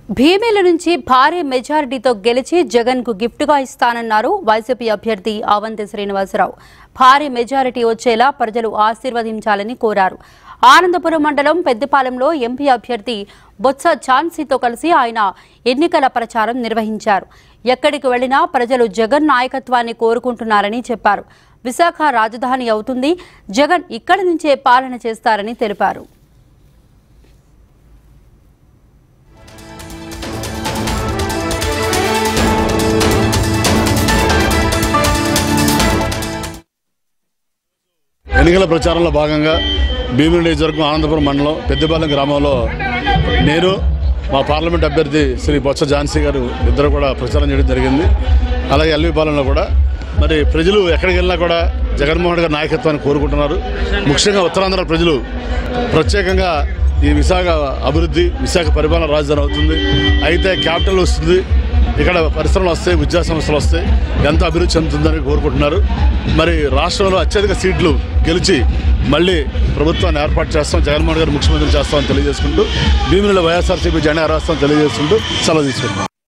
భీమేల నుంచి భారీ మెజారిటీతో గెలిచి జగన్ కు గిఫ్ట్ గా ఇస్తానన్నారు వైసీపీ అభ్యర్థి అవంతి శ్రీనివాసరావు భారీ మెజారిటీ వచ్చేలా ప్రజలు ఆశీర్వదించాలని కోరారు ఆనందపురం మండలం పెద్దపాలెంలో ఎంపీ అభ్యర్థి బొత్స ఝాన్సీతో కలిసి ఆయన ఎన్నికల ప్రచారం నిర్వహించారు ఎక్కడికి వెళ్లినా ప్రజలు జగన్ నాయకత్వాన్ని కోరుకుంటున్నారని చెప్పారు విశాఖ రాజధాని అవుతుంది జగన్ ఇక్కడి నుంచే పాలన చేస్తారని తెలిపారు ఎన్నికల ప్రచారంలో భాగంగా భీమిలి నియోజకవర్గం ఆనందపురం మండలం పెద్దపాలెం గ్రామంలో నేను మా పార్లమెంట్ అభ్యర్థి శ్రీ బొత్స ఝాన్సీ గారు ఇద్దరు కూడా ప్రచారం చేయడం జరిగింది అలాగే ఎల్విపాలెంలో కూడా మరి ప్రజలు ఎక్కడికి వెళ్ళినా కూడా జగన్మోహన్ రెడ్డి గారి నాయకత్వాన్ని కోరుకుంటున్నారు ముఖ్యంగా ఉత్తరాంధ్ర ప్రజలు ప్రత్యేకంగా ఈ విశాఖ అభివృద్ధి విశాఖ పరిపాలన రాజధాని అవుతుంది అయితే క్యాపిటల్ వస్తుంది ఇక్కడ పరిశ్రమలు వస్తాయి విద్యా సంస్థలు వస్తాయి ఎంత అభివృద్ధి చెందుతుందని కోరుకుంటున్నారు మరి రాష్ట్రంలో అత్యధిక సీట్లు గెలిచి మళ్ళీ ప్రభుత్వాన్ని ఏర్పాటు చేస్తాం జగన్మోహన్ గారు ముఖ్యమంత్రి చేస్తామని తెలియజేసుకుంటూ భీమిలో వైఎస్ఆర్సీపీ జెండా రాస్తామని తెలియజేసుకుంటూ సెలవు తీసుకుంటాం